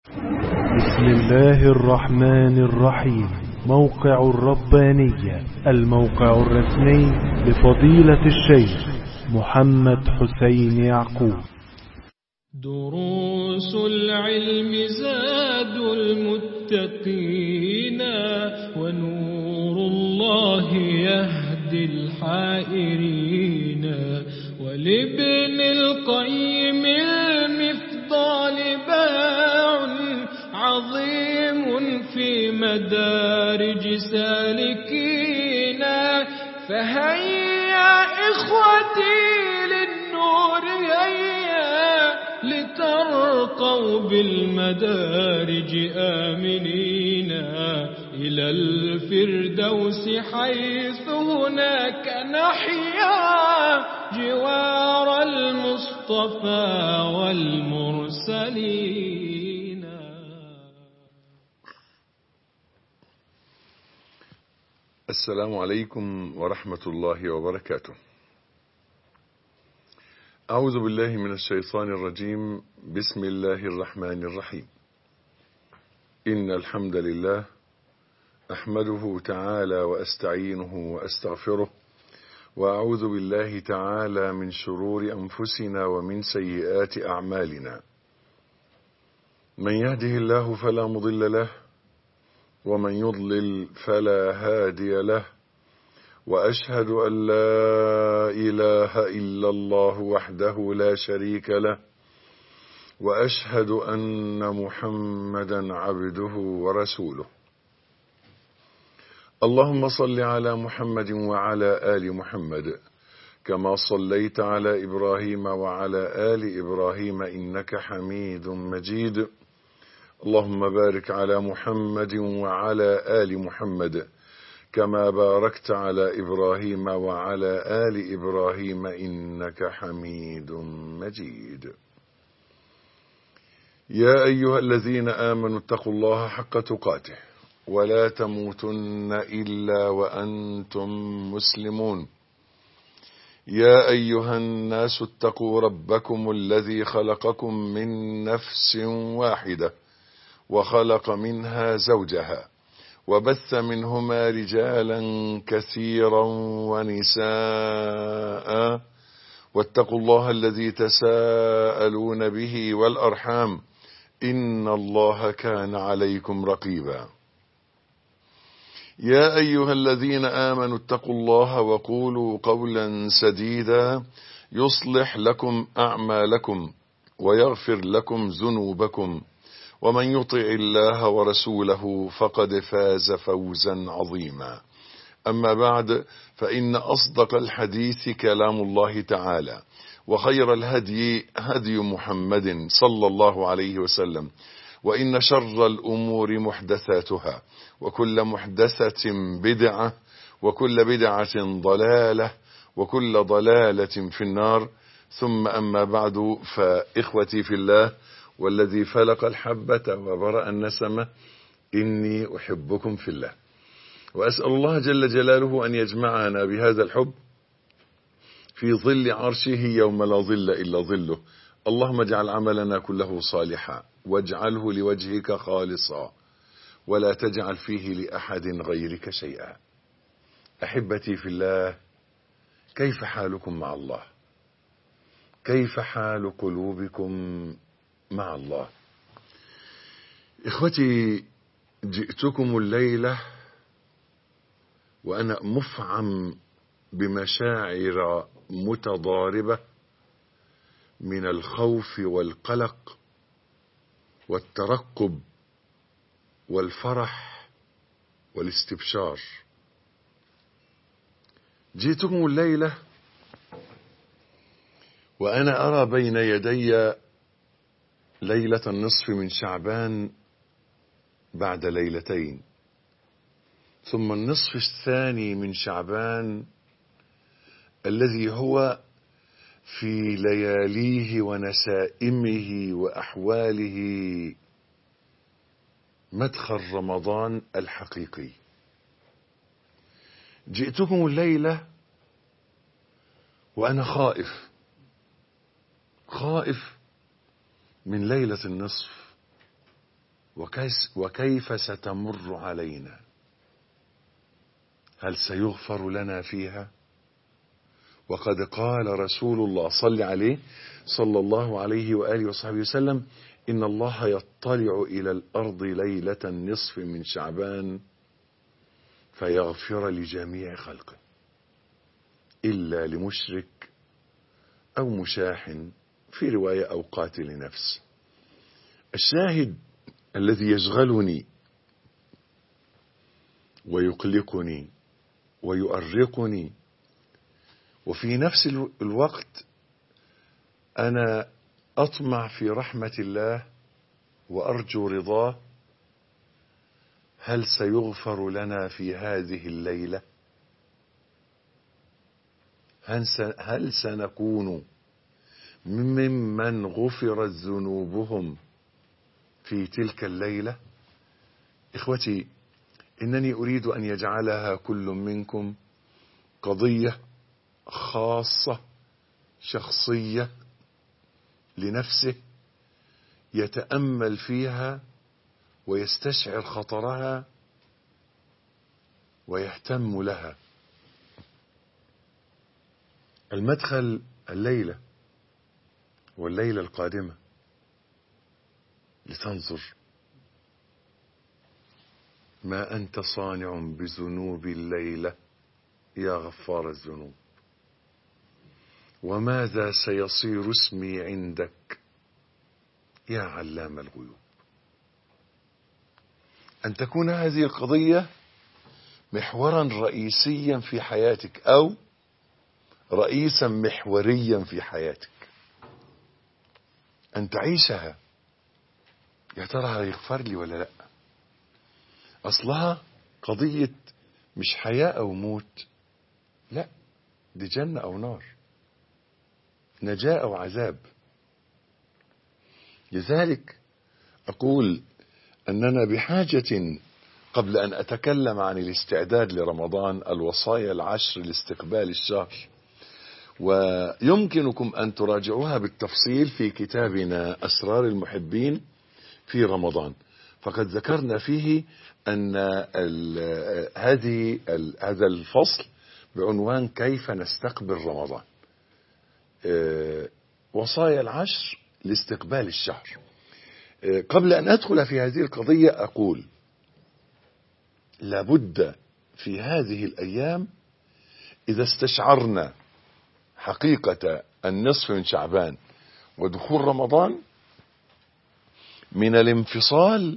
بسم الله الرحمن الرحيم موقع الربانية الموقع الرسمي لفضيلة الشيخ محمد حسين يعقوب دروس العلم زاد المتقين ونور الله يهدي الحائرين ولابن القيم المفضال باع عظيم في مدارج سالكين فهيا إخوتي للنور هيا لترقوا بالمدارج آمنين إلى الفردوس حيث هناك نحيا جوار المصطفى والمرسلين السلام عليكم ورحمة الله وبركاته أعوذ بالله من الشيطان الرجيم بسم الله الرحمن الرحيم إن الحمد لله أحمده تعالى وأستعينه وأستغفره وأعوذ بالله تعالى من شرور أنفسنا ومن سيئات أعمالنا من يهده الله فلا مضل له ومن يضلل فلا هادي له واشهد ان لا اله الا الله وحده لا شريك له واشهد ان محمدا عبده ورسوله اللهم صل على محمد وعلى ال محمد كما صليت على ابراهيم وعلى ال ابراهيم انك حميد مجيد اللهم بارك على محمد وعلى آل محمد كما باركت على إبراهيم وعلى آل إبراهيم إنك حميد مجيد يا أيها الذين آمنوا اتقوا الله حق تقاته ولا تموتن إلا وأنتم مسلمون يا أيها الناس اتقوا ربكم الذي خلقكم من نفس واحدة وخلق منها زوجها وبث منهما رجالا كثيرا ونساء واتقوا الله الذي تساءلون به والأرحام إن الله كان عليكم رقيبا يا أيها الذين آمنوا اتقوا الله وقولوا قولا سديدا يصلح لكم أعمالكم ويغفر لكم ذنوبكم ومن يطع الله ورسوله فقد فاز فوزا عظيما أما بعد فإن أصدق الحديث كلام الله تعالى وخير الهدي هدي محمد صلى الله عليه وسلم وإن شر الأمور محدثاتها وكل محدثة بدعة وكل بدعة ضلالة وكل ضلالة في النار ثم أما بعد فإخوتي في الله والذي فلق الحبة وبرأ النسمة إني أحبكم في الله وأسأل الله جل جلاله أن يجمعنا بهذا الحب في ظل عرشه يوم لا ظل إلا ظله اللهم اجعل عملنا كله صالحا واجعله لوجهك خالصا ولا تجعل فيه لأحد غيرك شيئا أحبتي في الله كيف حالكم مع الله كيف حال قلوبكم مع الله إخوتي جئتكم الليلة وأنا مفعم بمشاعر متضاربة من الخوف والقلق والترقب والفرح والاستبشار جئتكم الليلة وأنا أرى بين يدي ليلة النصف من شعبان بعد ليلتين ثم النصف الثاني من شعبان الذي هو في لياليه ونسائمه وأحواله مدخل رمضان الحقيقي جئتكم الليلة وأنا خائف خائف من ليلة النصف وكيس وكيف ستمر علينا هل سيغفر لنا فيها وقد قال رسول الله صل عليه صلى الله عليه وآله وصحبه وسلم إن الله يطلع إلى الأرض ليلة النصف من شعبان فيغفر لجميع خلقه إلا لمشرك أو مشاح في رواية أو قاتل نفس الشاهد الذي يشغلني ويقلقني ويؤرقني وفي نفس الوقت أنا أطمع في رحمة الله وأرجو رضاه هل سيغفر لنا في هذه الليلة هل سنكون ممن غفرت ذنوبهم في تلك الليلة إخوتي إنني أريد أن يجعلها كل منكم قضية خاصة شخصية لنفسه يتأمل فيها ويستشعر خطرها ويهتم لها المدخل الليلة والليلة القادمة لتنظر ما أنت صانع بذنوب الليلة يا غفار الذنوب وماذا سيصير اسمي عندك يا علام الغيوب أن تكون هذه القضية محورا رئيسيا في حياتك أو رئيسا محوريا في حياتك أن تعيشها يا ترى هيغفر لي ولا لا أصلها قضية مش حياة أو موت لا دي جنة أو نار نجاة أو عذاب لذلك أقول أننا بحاجة قبل أن أتكلم عن الاستعداد لرمضان الوصايا العشر لاستقبال الشهر ويمكنكم أن تراجعوها بالتفصيل في كتابنا أسرار المحبين في رمضان فقد ذكرنا فيه أن هذه هذا الفصل بعنوان كيف نستقبل رمضان وصايا العشر لاستقبال الشهر قبل أن أدخل في هذه القضية أقول لابد في هذه الأيام إذا استشعرنا حقيقة النصف من شعبان ودخول رمضان من الانفصال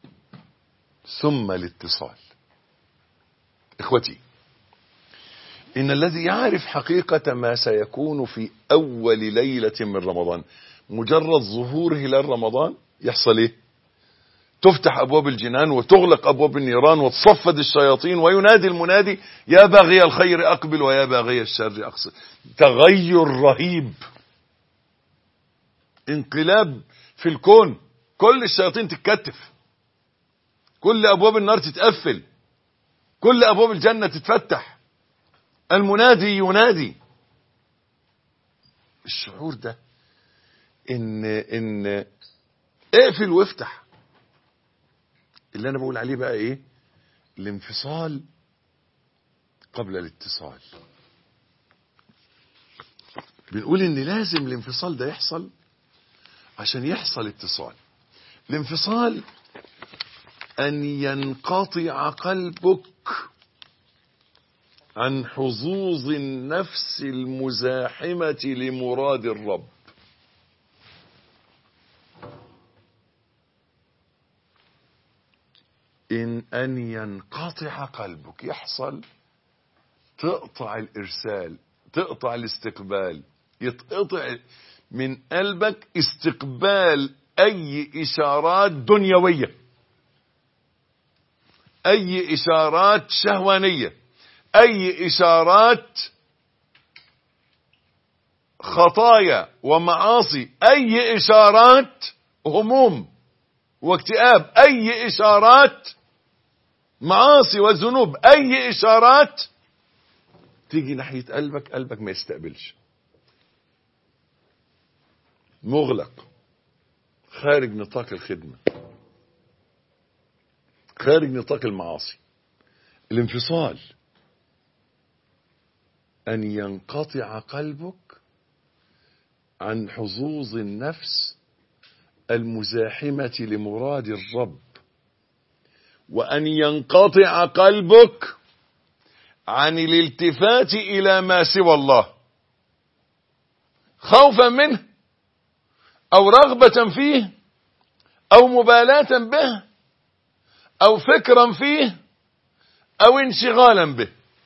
ثم الاتصال اخوتي ان الذي يعرف حقيقة ما سيكون في اول ليلة من رمضان مجرد ظهور هلال رمضان يحصل ايه تفتح ابواب الجنان وتغلق ابواب النيران وتصفد الشياطين وينادي المنادي يا باغي الخير اقبل ويا باغي الشر اقصد تغير رهيب انقلاب في الكون كل الشياطين تتكتف كل ابواب النار تتقفل كل ابواب الجنة تتفتح المنادي ينادي الشعور ده ان ان اقفل وافتح اللي انا بقول عليه بقى ايه الانفصال قبل الاتصال بنقول ان لازم الانفصال ده يحصل عشان يحصل اتصال الانفصال ان ينقطع قلبك عن حظوظ النفس المزاحمة لمراد الرب إن أن ينقطع قلبك يحصل تقطع الإرسال تقطع الاستقبال يتقطع من قلبك استقبال أي إشارات دنيوية أي إشارات شهوانية أي إشارات خطايا ومعاصي أي إشارات هموم واكتئاب أي إشارات معاصي وذنوب أي إشارات تيجي ناحية قلبك قلبك ما يستقبلش مغلق خارج نطاق الخدمة خارج نطاق المعاصي الانفصال أن ينقطع قلبك عن حظوظ النفس المزاحمة لمراد الرب وأن ينقطع قلبك عن الالتفات إلى ما سوى الله خوفا منه أو رغبة فيه أو مبالاة به أو فكرا فيه أو انشغالا به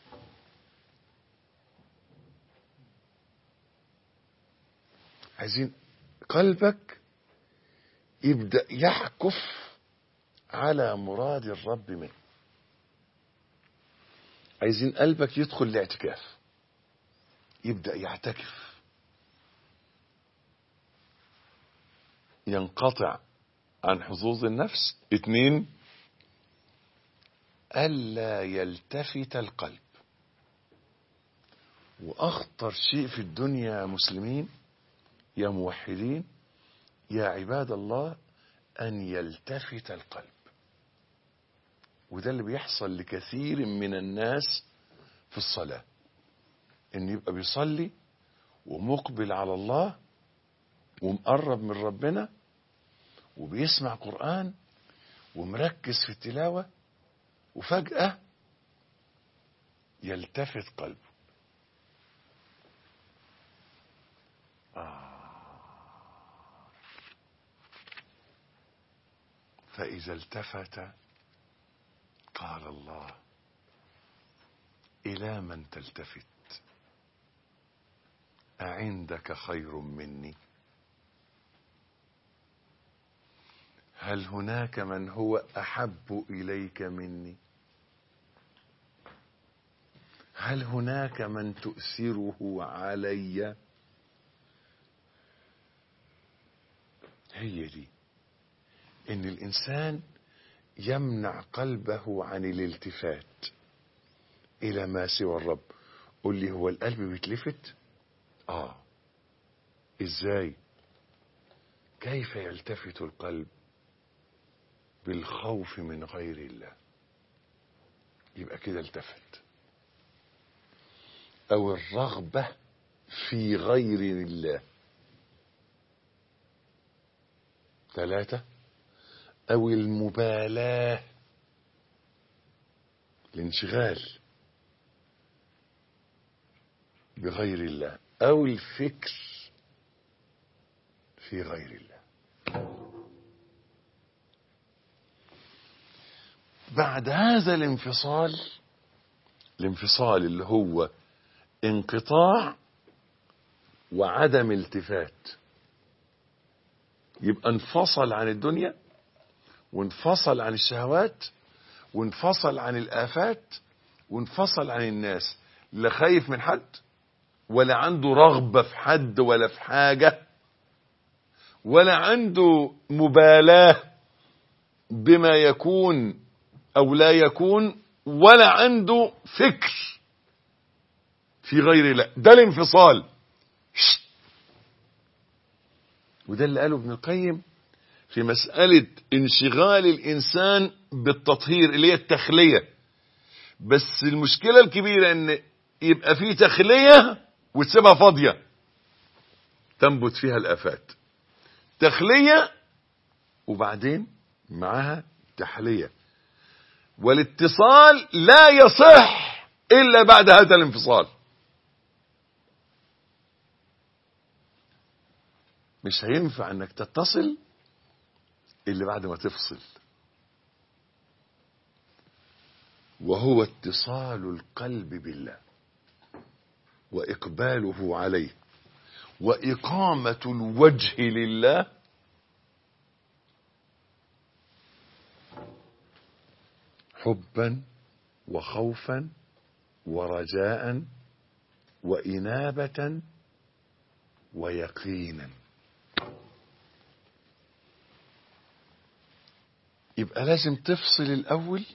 عايزين قلبك يبدأ يحكف على مراد الرب منه عايزين قلبك يدخل الاعتكاف يبدأ يعتكف ينقطع عن حظوظ النفس اتنين ألا يلتفت القلب وأخطر شيء في الدنيا يا مسلمين يا موحدين يا عباد الله أن يلتفت القلب وده اللي بيحصل لكثير من الناس في الصلاة إن يبقى بيصلي ومقبل على الله ومقرب من ربنا وبيسمع قرآن ومركز في التلاوة وفجأة يلتفت قلبه فإذا التفت قال الله إلى من تلتفت أعندك خير مني هل هناك من هو أحب إليك مني هل هناك من تؤثره علي هي دي ان الانسان يمنع قلبه عن الالتفات الى ما سوى الرب قل لي هو القلب بيتلفت اه ازاي كيف يلتفت القلب بالخوف من غير الله يبقى كده التفت او الرغبه في غير الله ثلاثه او المبالاه الانشغال بغير الله او الفكر في غير الله بعد هذا الانفصال الانفصال اللي هو انقطاع وعدم التفات يبقى انفصل عن الدنيا وانفصل عن الشهوات وانفصل عن الآفات وانفصل عن الناس لا خايف من حد ولا عنده رغبة في حد ولا في حاجة ولا عنده مبالاة بما يكون أو لا يكون ولا عنده فكر في غير الله ده الانفصال شت. وده اللي قاله ابن القيم في مسألة انشغال الإنسان بالتطهير اللي هي التخلية بس المشكلة الكبيرة ان يبقى في تخلية وتسيبها فاضية تنبت فيها الآفات تخلية وبعدين معها تحلية والاتصال لا يصح إلا بعد هذا الانفصال مش هينفع انك تتصل الا بعد ما تفصل وهو اتصال القلب بالله واقباله عليه واقامه الوجه لله حبا وخوفا ورجاء وانابه ويقينا يبقى لازم تفصل الأول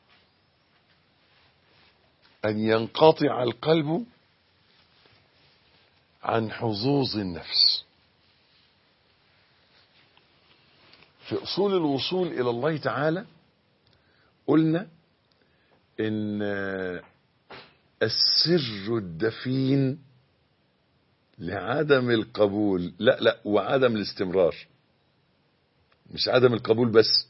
أن ينقطع القلب عن حظوظ النفس في أصول الوصول إلى الله تعالى قلنا ان السر الدفين لعدم القبول لا لا وعدم الاستمرار مش عدم القبول بس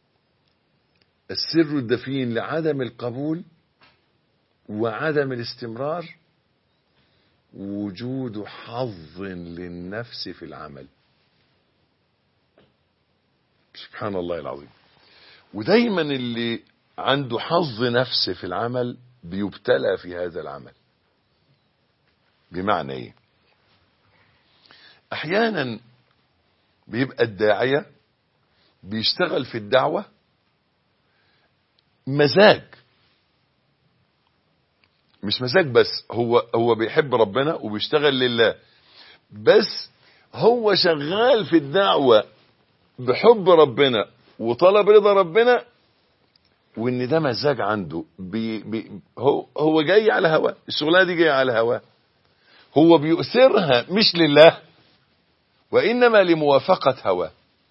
السر الدفين لعدم القبول وعدم الاستمرار وجود حظ للنفس في العمل سبحان الله العظيم ودايما اللي عنده حظ نفس في العمل بيبتلى في هذا العمل بمعنى ايه احيانا بيبقى الداعية بيشتغل في الدعوة مزاج مش مزاج بس هو هو بيحب ربنا وبيشتغل لله بس هو شغال في الدعوة بحب ربنا وطلب رضا ربنا وان ده مزاج عنده بي بي هو هو جاي على هواه الشغلانه دي جايه على هواه هو بيؤثرها مش لله وانما لموافقه هواه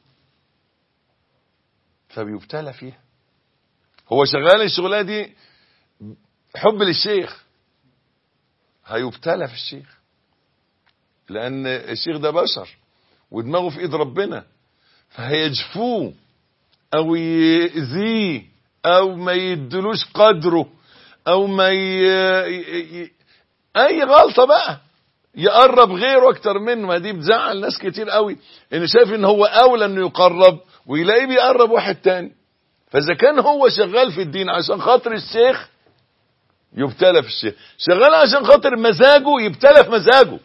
فبيبتلى فيها هو شغال الشغلانه دي حب للشيخ هيبتلى في الشيخ لان الشيخ ده بشر ودماغه في ايد ربنا فهيجفوه او يأذيه او ما يدلوش قدره او ما ي... ي... اي غلطه بقى يقرب غيره اكتر منه ما دي بتزعل ناس كتير قوي ان شايف ان هو اولى انه يقرب ويلاقيه بيقرب واحد تاني فاذا كان هو شغال في الدين عشان خاطر الشيخ يبتلى في الشيخ شغال عشان خاطر مزاجه يبتلى في مزاجه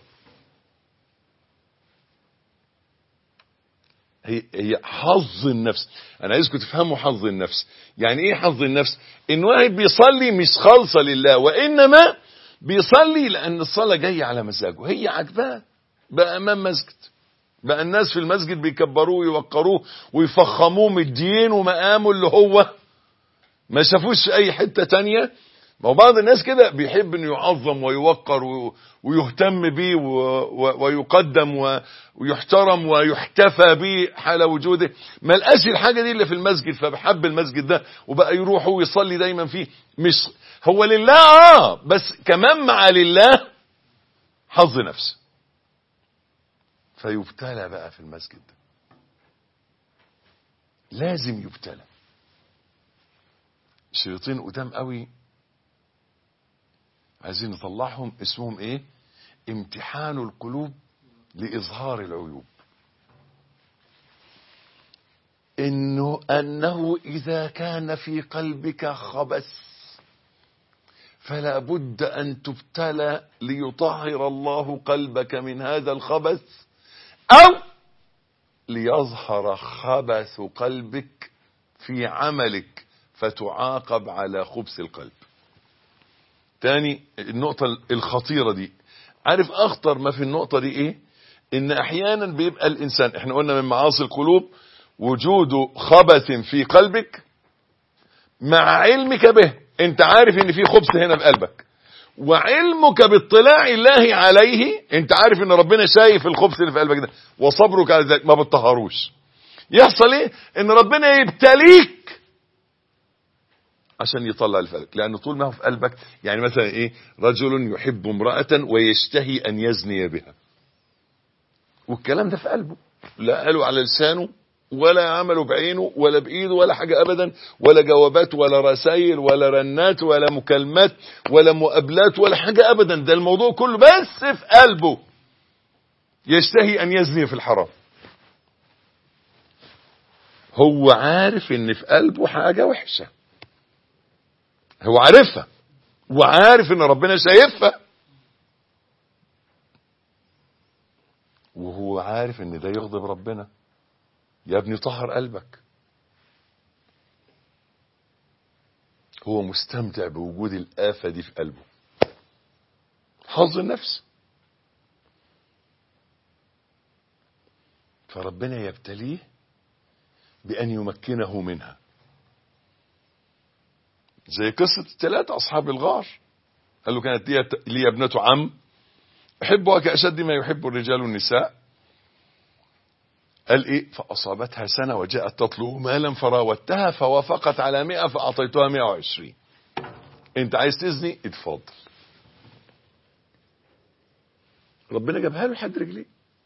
هي هي حظ النفس انا عايزكم تفهموا حظ النفس يعني ايه حظ النفس ان واحد بيصلي مش خالصه لله وانما بيصلي لان الصلاه جايه على مزاجه هي عجباه بقى امام مسجد بقى الناس في المسجد بيكبروه ويوقروه ويفخموه من الدين ومقامه اللي هو ما شافوش في اي حته تانية ما هو بعض الناس كده بيحب انه يعظم ويوقر ويهتم بيه ويقدم ويحترم ويحتفى بيه حال وجوده ما لقاش الحاجه دي الا في المسجد فبحب المسجد ده وبقى يروح ويصلي دايما فيه مش هو لله اه بس كمان مع لله حظ نفس فيبتلى بقى في المسجد ده لازم يبتلى الشياطين قدام قوي عايزين نطلعهم اسمهم ايه امتحان القلوب لإظهار العيوب إنه أنه إذا كان في قلبك خبث فلا بد أن تبتلى ليطهر الله قلبك من هذا الخبث أو ليظهر خبث قلبك في عملك فتعاقب على خبث القلب تاني النقطة الخطيرة دي عارف أخطر ما في النقطة دي إيه إن أحيانا بيبقى الإنسان إحنا قلنا من معاصي القلوب وجود خبث في قلبك مع علمك به أنت عارف إن في خبث هنا في قلبك وعلمك باطلاع الله عليه أنت عارف إن ربنا شايف الخبث اللي في قلبك ده وصبرك على ذلك ما بتطهروش يحصل إيه إن ربنا يبتليك عشان يطلع الفلك لأن طول ما هو في قلبك يعني مثلا إيه رجل يحب امرأة ويشتهي أن يزني بها والكلام ده في قلبه لا قاله على لسانه ولا عمله بعينه ولا بإيده ولا حاجة أبدا ولا جوابات ولا رسائل ولا رنات ولا مكالمات ولا مقابلات ولا حاجة أبدا ده الموضوع كله بس في قلبه يشتهي أن يزني في الحرام هو عارف ان في قلبه حاجة وحشة هو عارفها وعارف ان ربنا شايفها وهو عارف ان ده يغضب ربنا يا ابني طهر قلبك هو مستمتع بوجود الآفة دي في قلبه حظ النفس فربنا يبتليه بأن يمكنه منها زي قصة الثلاثة أصحاب الغار قال له كانت لي ابنة عم أحبها كأشد ما يحب الرجال النساء قال ايه فاصابتها سنه وجاءت تطلب مالا فراودتها فوافقت على 100 فاعطيتها 120 انت عايز تزني اتفضل ربنا جابها له لحد رجليه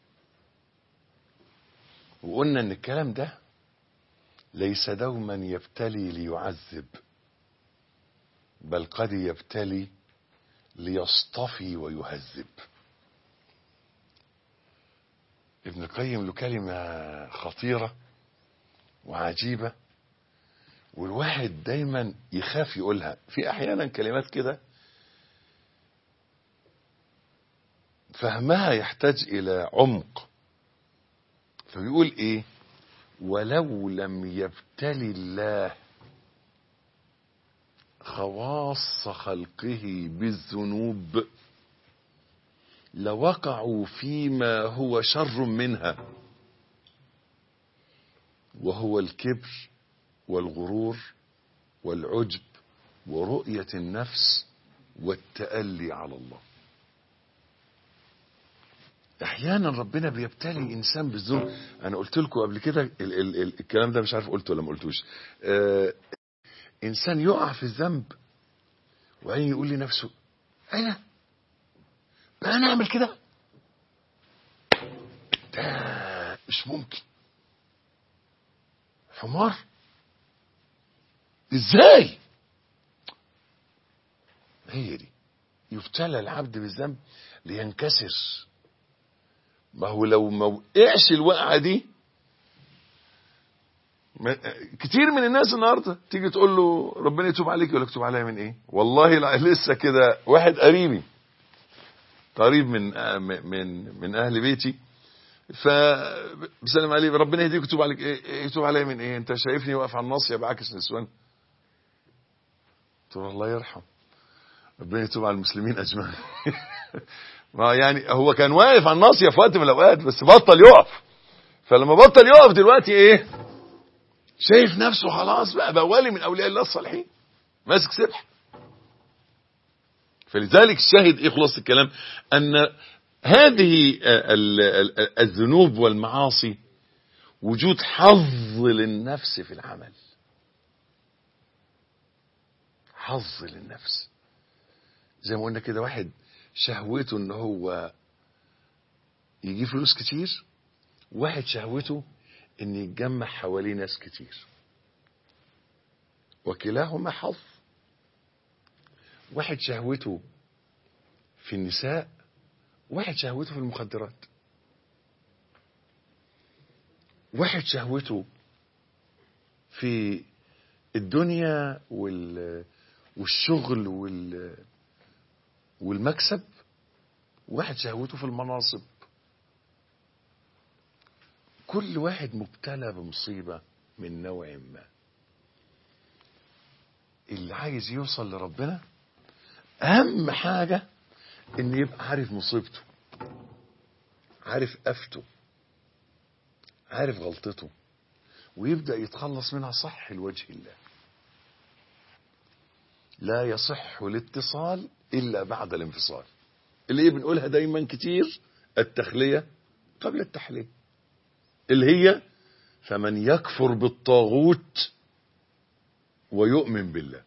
وقلنا ان الكلام ده ليس دوما يبتلي ليعذب بل قد يبتلي ليصطفي ويهذب ابن القيم له كلمة خطيرة وعجيبة والواحد دايما يخاف يقولها في احيانا كلمات كده فهمها يحتاج الى عمق فبيقول ايه ولو لم يبتلي الله خواص خلقه بالذنوب لوقعوا فيما هو شر منها وهو الكبر والغرور والعجب ورؤية النفس والتألي على الله احيانا ربنا بيبتلي انسان بالذنوب انا قلت لكم قبل كده ال ال ال الكلام ده مش عارف قلته ولا ما قلتوش آه انسان يقع في الذنب وبعدين يقول لنفسه انا بقى انا اعمل كده ده مش ممكن حمار ازاي هي دي يبتلى العبد بالذنب لينكسر ما هو لو ما وقعش الوقعه دي ما كتير من الناس النهارده تيجي تقول له ربنا يتوب عليك يقول لك تتوب عليا من ايه؟ والله لا لسه كده واحد قريبي قريب من من من اهل بيتي فبسلم عليه ربنا يهديك يتوب عليك ايه يتوب عليا من ايه؟ انت شايفني واقف على الناصيه بعكس نسوان قلت له الله يرحم ربنا يتوب على المسلمين اجمعين ما يعني هو كان واقف على الناصيه في وقت من الاوقات بس بطل يقف فلما بطل يقف دلوقتي ايه شايف نفسه خلاص بقى بقى ولي من اولياء الله الصالحين ماسك سبح فلذلك الشاهد ايه خلاص الكلام ان هذه الذنوب والمعاصي وجود حظ للنفس في العمل حظ للنفس زي ما قلنا كده واحد شهوته ان هو يجيب فلوس كتير واحد شهوته ان يتجمع حواليه ناس كتير وكلاهما حظ واحد شهوته في النساء واحد شهوته في المخدرات واحد شهوته في الدنيا وال والشغل وال والمكسب واحد شهوته في المناصب كل واحد مبتلى بمصيبة من نوع ما اللي عايز يوصل لربنا أهم حاجة إن يبقى عارف مصيبته عارف قفته عارف غلطته ويبدأ يتخلص منها صح لوجه الله لا يصح الاتصال إلا بعد الانفصال اللي هي بنقولها دايما كتير التخلية قبل التحلية اللي هي فمن يكفر بالطاغوت ويؤمن بالله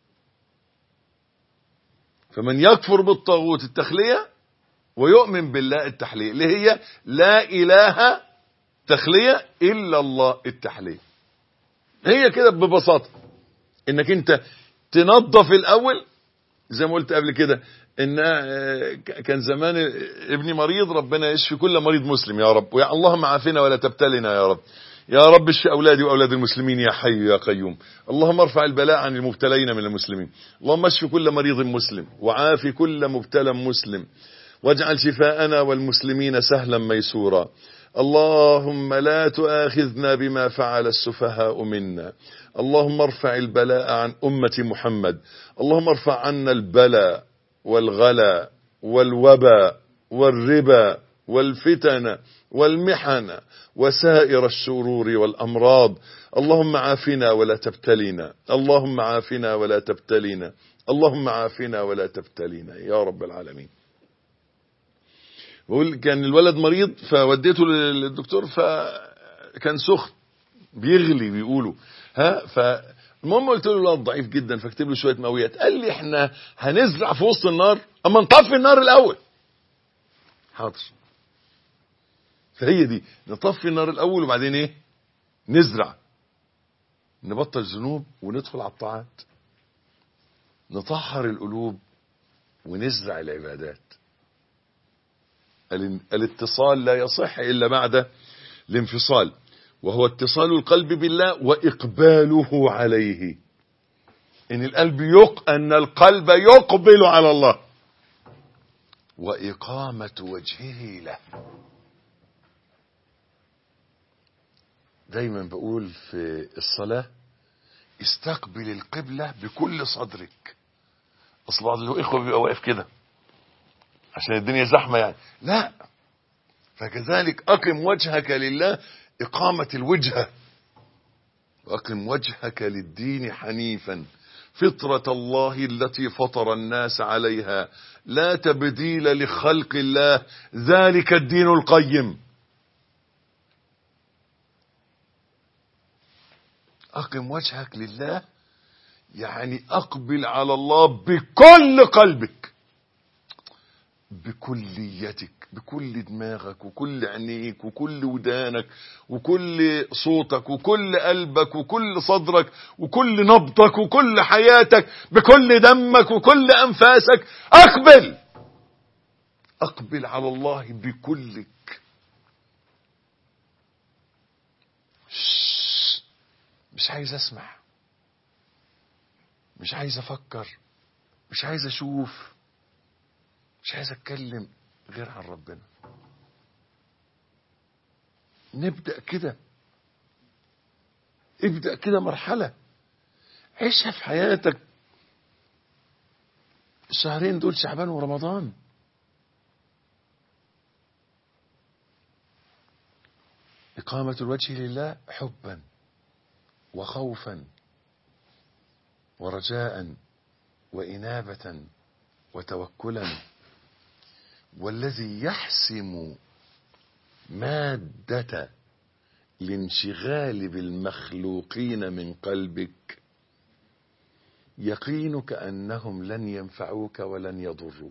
فمن يكفر بالطاغوت التخلية ويؤمن بالله التحلية اللي هي لا إله تخلية إلا الله التحلية هي كده ببساطة انك انت تنظف الاول زي ما قلت قبل كده ان كان زمان ابني مريض ربنا يشفي كل مريض مسلم يا رب ويا اللهم عافنا ولا تبتلنا يا رب يا رب اشفي اولادي واولاد المسلمين يا حي يا قيوم اللهم ارفع البلاء عن المبتلين من المسلمين اللهم اشف كل مريض مسلم وعافي كل مبتلى مسلم واجعل شفاءنا والمسلمين سهلا ميسورا اللهم لا تؤاخذنا بما فعل السفهاء منا اللهم ارفع البلاء عن أمة محمد اللهم ارفع عنا البلاء والغلا والوباء والربا والفتن والمحن وسائر الشرور والأمراض اللهم عافنا ولا تبتلينا اللهم عافنا ولا تبتلينا اللهم عافنا ولا تبتلينا يا رب العالمين بقول كان الولد مريض فوديته للدكتور ف كان سخن بيغلي بيقولوا ها فالمهم قلت له لا ضعيف جدا فاكتب له شويه مقويات قال لي احنا هنزرع في وسط النار اما نطفي النار الاول حاضر فهي دي نطفي النار الاول وبعدين ايه نزرع نبطل ذنوب وندخل على الطاعات نطهر القلوب ونزرع العبادات ال- الاتصال لا يصح الا بعد الانفصال وهو اتصال القلب بالله واقباله عليه ان القلب يق ان القلب يقبل على الله واقامه وجهه له دايما بقول في الصلاه استقبل القبله بكل صدرك اصل بعض الاخوه بيبقى واقف كده عشان الدنيا زحمه يعني لا فكذلك اقم وجهك لله اقامه الوجهه واقم وجهك للدين حنيفا فطره الله التي فطر الناس عليها لا تبديل لخلق الله ذلك الدين القيم اقم وجهك لله يعني اقبل على الله بكل قلبك بكليتك بكل دماغك وكل عينيك وكل ودانك وكل صوتك وكل قلبك وكل صدرك وكل نبضك وكل حياتك بكل دمك وكل انفاسك اقبل اقبل على الله بكلك شش. مش عايز اسمع مش عايز افكر مش عايز اشوف مش عايز اتكلم غير عن ربنا نبدأ كده ابدأ كده مرحلة عيشها في حياتك الشهرين دول شعبان ورمضان إقامة الوجه لله حبا وخوفا ورجاء وإنابة وتوكلا والذي يحسم مادة الانشغال بالمخلوقين من قلبك يقينك أنهم لن ينفعوك ولن يضروك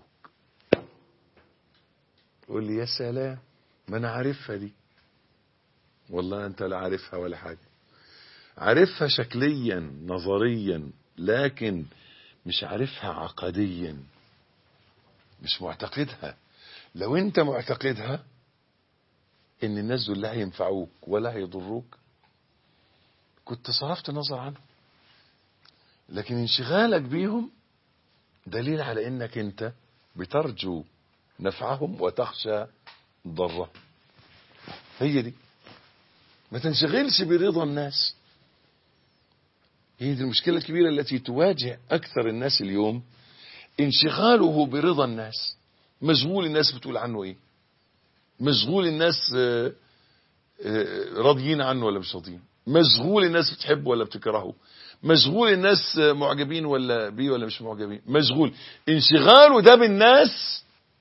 قول لي يا سلام ما أنا عارفها دي والله أنت لا عارفها ولا حاجة عارفها شكليا نظريا لكن مش عارفها عقديا مش معتقدها لو انت معتقدها ان الناس دول لا هينفعوك ولا هيضروك كنت صرفت نظر عنهم لكن انشغالك بيهم دليل على انك انت بترجو نفعهم وتخشى ضرهم هي دي ما تنشغلش برضا الناس هي دي المشكلة الكبيرة التي تواجه أكثر الناس اليوم انشغاله برضا الناس مشغول الناس بتقول عنه ايه مشغول الناس آه، آه، راضيين عنه ولا مش راضيين مشغول الناس بتحبه ولا بتكرهه مشغول الناس آه، معجبين ولا بيه ولا مش معجبين مشغول انشغاله ده بالناس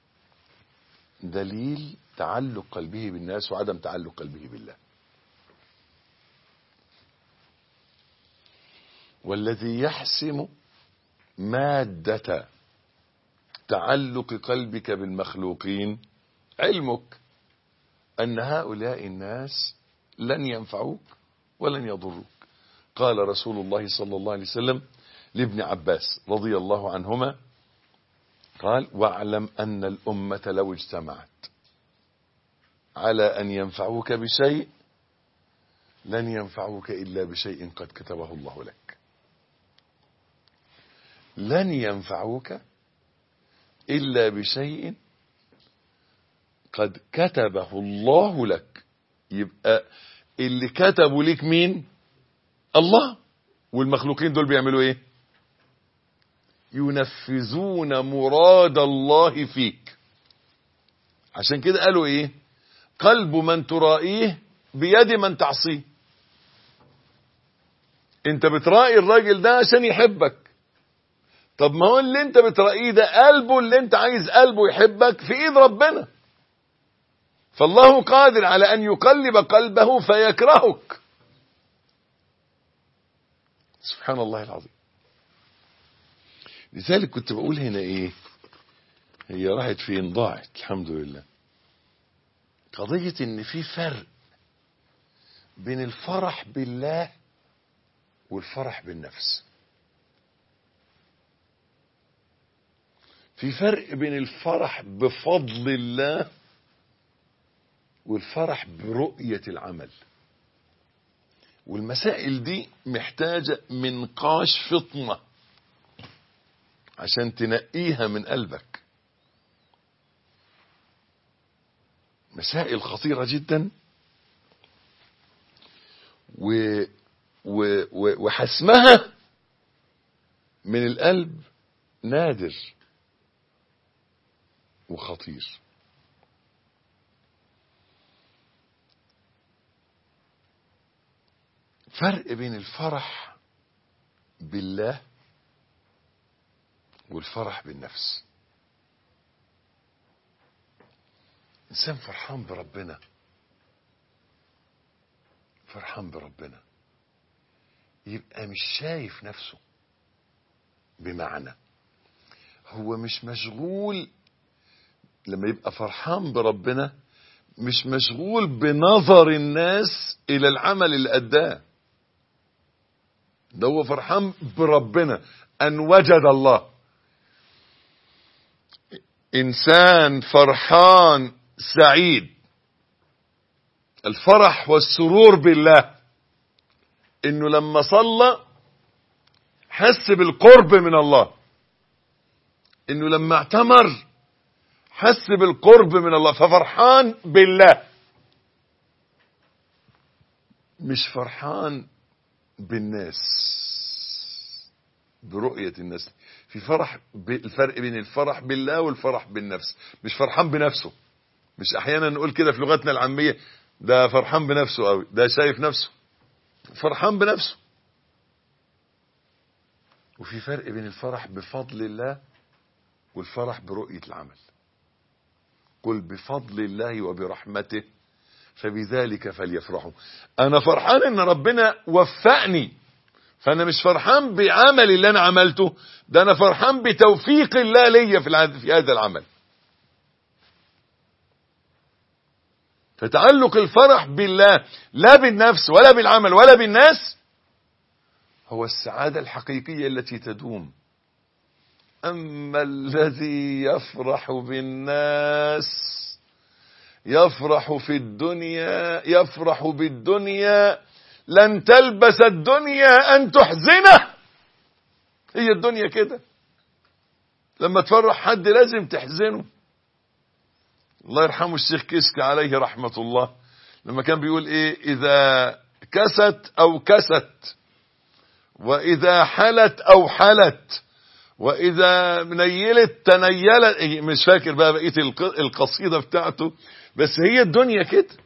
دليل تعلق قلبه بالناس وعدم تعلق قلبه بالله والذي يحسم مادة تعلق قلبك بالمخلوقين علمك أن هؤلاء الناس لن ينفعوك ولن يضروك قال رسول الله صلى الله عليه وسلم لابن عباس رضي الله عنهما قال واعلم أن الأمة لو اجتمعت على أن ينفعوك بشيء لن ينفعوك إلا بشيء قد كتبه الله لك لن ينفعوك إلا بشيء قد كتبه الله لك يبقى اللي كتبوا لك مين الله والمخلوقين دول بيعملوا ايه ينفذون مراد الله فيك عشان كده قالوا ايه قلب من ترائيه بيد من تعصيه انت بترائي الراجل ده عشان يحبك طب ما هو اللي انت بترائيه ده قلبه اللي انت عايز قلبه يحبك في ايد ربنا فالله قادر على أن يقلب قلبه فيكرهك سبحان الله العظيم لذلك كنت بقول هنا ايه هي راحت فين ضاعت الحمد لله قضية ان في فرق بين الفرح بالله والفرح بالنفس في فرق بين الفرح بفضل الله والفرح برؤية العمل والمسائل دي محتاجة منقاش فطنة عشان تنقيها من قلبك مسائل خطيرة جدا و و و وحسمها من القلب نادر وخطير فرق بين الفرح بالله والفرح بالنفس انسان فرحان بربنا فرحان بربنا يبقى مش شايف نفسه بمعنى هو مش مشغول لما يبقى فرحان بربنا مش مشغول بنظر الناس الى العمل اللي اداه ده هو فرحان بربنا ان وجد الله انسان فرحان سعيد الفرح والسرور بالله انه لما صلى حس بالقرب من الله انه لما اعتمر حس بالقرب من الله ففرحان بالله مش فرحان بالناس برؤية الناس في فرح الفرق بين الفرح بالله والفرح بالنفس مش فرحان بنفسه مش احيانا نقول كده في لغتنا العامية ده فرحان بنفسه قوي ده شايف نفسه فرحان بنفسه وفي فرق بين الفرح بفضل الله والفرح برؤية العمل قل بفضل الله وبرحمته فبذلك فليفرحوا انا فرحان ان ربنا وفقني فانا مش فرحان بعمل اللي انا عملته ده انا فرحان بتوفيق الله ليا في في هذا العمل فتعلق الفرح بالله لا بالنفس ولا بالعمل ولا بالناس هو السعادة الحقيقية التي تدوم أما الذي يفرح بالناس يفرح في الدنيا يفرح بالدنيا لن تلبس الدنيا أن تحزنه هي الدنيا كده لما تفرح حد لازم تحزنه الله يرحمه الشيخ كسك عليه رحمة الله لما كان بيقول ايه اذا كست او كست واذا حلت او حلت واذا نيلت تنيلت مش فاكر بقى بقيه القصيده بتاعته بس هي الدنيا كده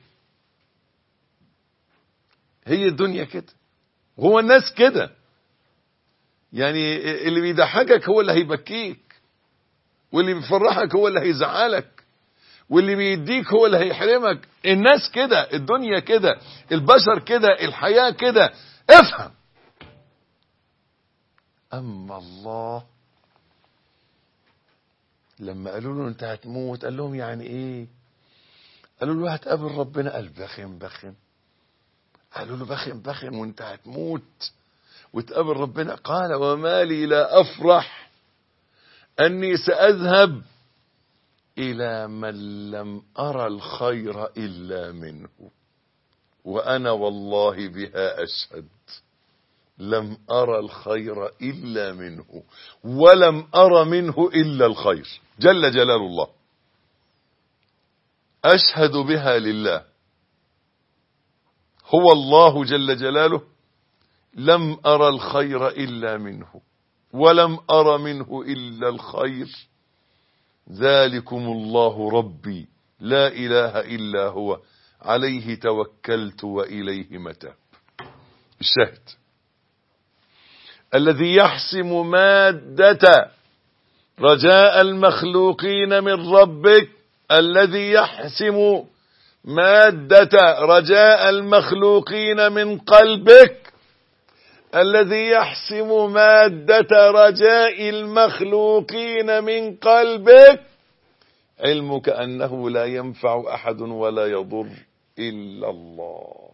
هي الدنيا كده هو الناس كده يعني اللي بيضحكك هو اللي هيبكيك واللي بيفرحك هو اللي هيزعلك واللي بيديك هو اللي هيحرمك الناس كده الدنيا كده البشر كده الحياة كده افهم اما الله لما قالوا له انت هتموت قال لهم يعني ايه قالوا له هتقابل ربنا قال بخن بخن قالوا له بخن بخن وانت هتموت وتقابل ربنا قال وما لي لا افرح اني ساذهب الى من لم ارى الخير الا منه وانا والله بها اشهد لم ارى الخير الا منه ولم ارى منه الا الخير جل جلال الله اشهد بها لله هو الله جل جلاله لم ارى الخير الا منه ولم ارى منه الا الخير ذلكم الله ربي لا اله الا هو عليه توكلت واليه متاب الشاهد الذي يحسم مادة رجاء المخلوقين من ربك الذي يحسم مادة رجاء المخلوقين من قلبك الذي يحسم مادة رجاء المخلوقين من قلبك علمك أنه لا ينفع أحد ولا يضر إلا الله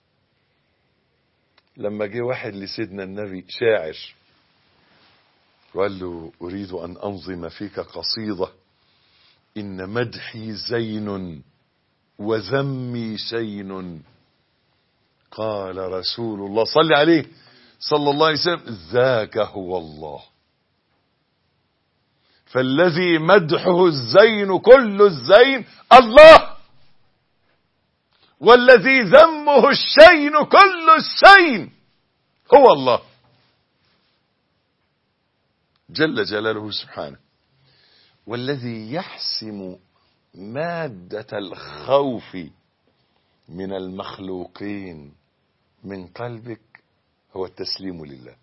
لما جه واحد لسيدنا النبي شاعر وقال له أريد أن أنظم فيك قصيدة إن مدحي زين وذمي شين قال رسول الله صل عليه صلى الله عليه وسلم ذاك هو الله فالذي مدحه الزين كل الزين الله والذي ذمه الشين كل الشين هو الله جل جلاله سبحانه والذي يحسم مادة الخوف من المخلوقين من قلبك هو التسليم لله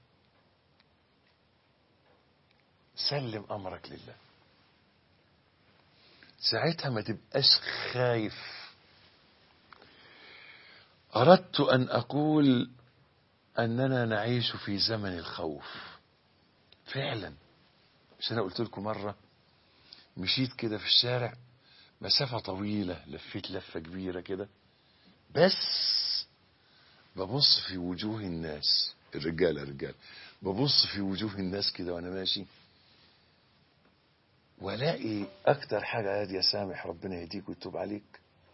سلم أمرك لله ساعتها ما تبقاش خايف أردت أن أقول أننا نعيش في زمن الخوف فعلا مش أنا قلت لكم مرة مشيت كده في الشارع مسافة طويلة لفيت لفة كبيرة كده بس ببص في وجوه الناس الرجالة الرجال ببص في وجوه الناس كده وأنا ماشي والاقي أكتر حاجة يا يا سامح ربنا يهديك ويتوب عليك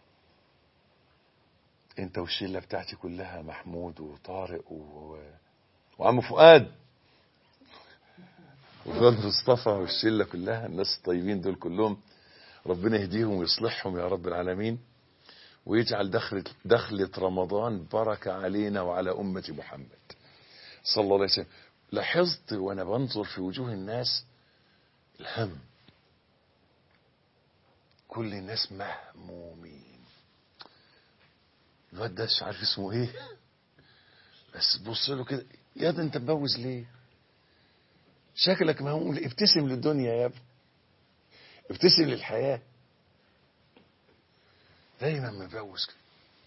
انت والشلة بتاعتي كلها محمود وطارق و... وعم فؤاد وفؤاد مصطفى والشلة كلها الناس الطيبين دول كلهم ربنا يهديهم ويصلحهم يا رب العالمين ويجعل دخلة, دخلة رمضان بركة علينا وعلى أمة محمد صلى الله عليه وسلم لاحظت وأنا بنظر في وجوه الناس الهم كل الناس مهمومين الواد ده مش عارف اسمه ايه بس بص له كده يا ده انت مبوز ليه شكلك مهموم ليه ابتسم للدنيا يا ابني ابتسم للحياة دايما مبوز كده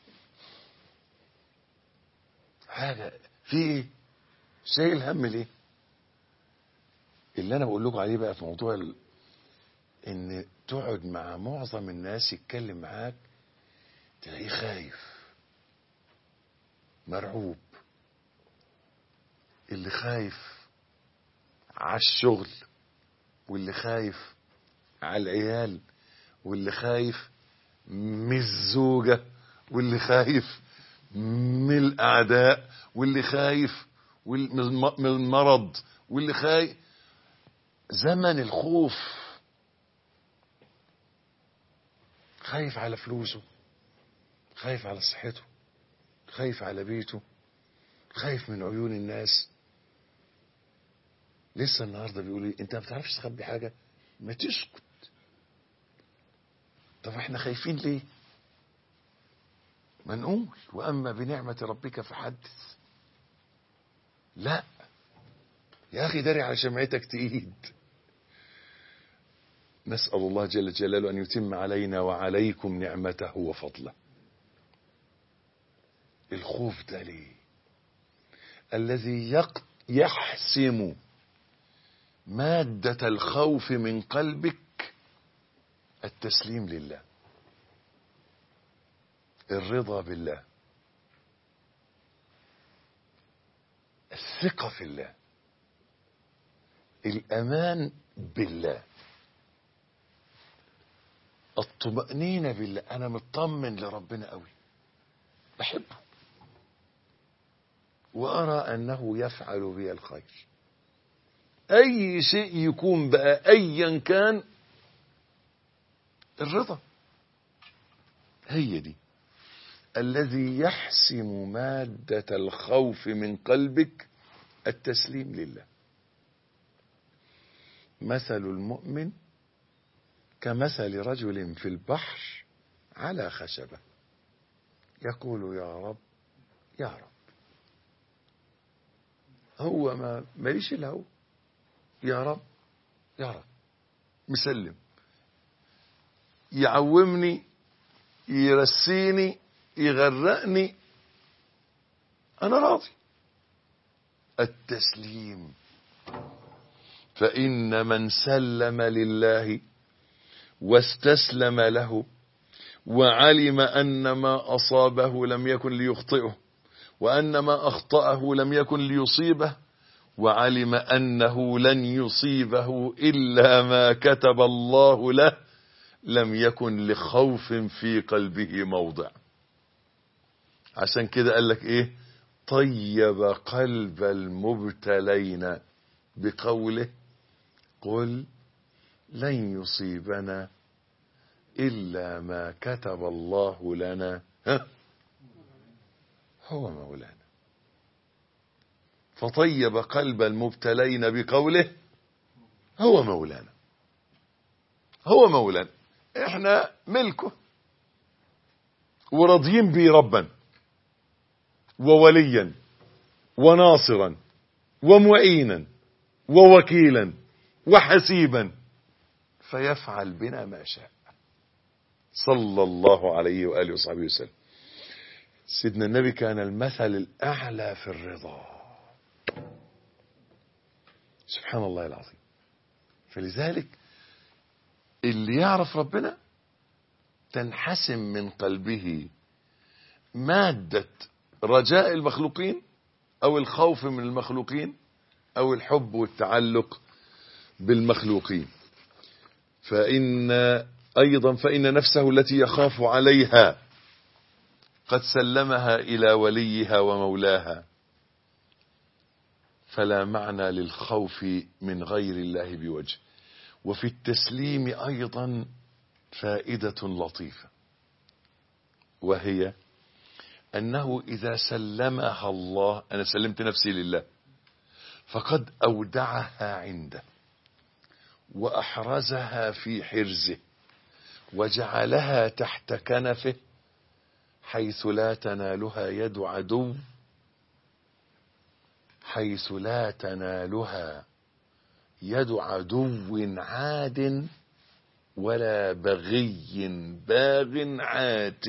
حاجة في ايه شايل هم ليه اللي انا بقول لكم عليه بقى في موضوع ال... ان تقعد مع معظم الناس يتكلم معاك تلاقيه خايف مرعوب اللي خايف على الشغل واللي خايف على العيال واللي خايف من الزوجة واللي خايف من الأعداء واللي خايف من المرض واللي خايف زمن الخوف خايف على فلوسه خايف على صحته خايف على بيته خايف من عيون الناس لسه النهارده بيقول لي انت ما بتعرفش تخبي حاجه ما تسكت طب احنا خايفين ليه ما نقول واما بنعمه ربك فحدث لا يا اخي داري على شمعتك تقيد نسأل الله جل جلاله أن يتم علينا وعليكم نعمته وفضله الخوف ده ليه الذي يق... يحسم مادة الخوف من قلبك التسليم لله الرضا بالله الثقة في الله الأمان بالله الطمأنينة بالله أنا مطمن لربنا قوي بحبه وأرى أنه يفعل بي الخير أي شيء يكون بقى أيا كان الرضا هي دي الذي يحسم مادة الخوف من قلبك التسليم لله مثل المؤمن كمثل رجل في البحر على خشبة يقول يا رب يا رب هو ما ماليش الا هو يا رب يا رب مسلم يعومني يرسيني يغرقني أنا راضي التسليم فإن من سلم لله واستسلم له وعلم أن ما أصابه لم يكن ليخطئه وأن ما أخطأه لم يكن ليصيبه وعلم أنه لن يصيبه إلا ما كتب الله له لم يكن لخوف في قلبه موضع عشان كده قال لك ايه طيب قلب المبتلين بقوله قل لن يصيبنا إلا ما كتب الله لنا ها هو مولانا فطيب قلب المبتلين بقوله هو مولانا هو مولانا احنا ملكه وراضيين بيه ربا ووليا وناصرا ومعينا ووكيلا وحسيبا فيفعل بنا ما شاء صلى الله عليه وآله وصحبه وسلم سيدنا النبي كان المثل الأعلى في الرضا سبحان الله العظيم فلذلك اللي يعرف ربنا تنحسم من قلبه مادة رجاء المخلوقين أو الخوف من المخلوقين أو الحب والتعلق بالمخلوقين فإن أيضا فإن نفسه التي يخاف عليها قد سلمها إلى وليها ومولاها فلا معنى للخوف من غير الله بوجه وفي التسليم أيضا فائدة لطيفة وهي أنه إذا سلمها الله أنا سلمت نفسي لله فقد أودعها عنده وأحرزها في حرزه وجعلها تحت كنفه حيث لا تنالها يد عدو حيث لا تنالها يد عدو عاد ولا بغي باغ عات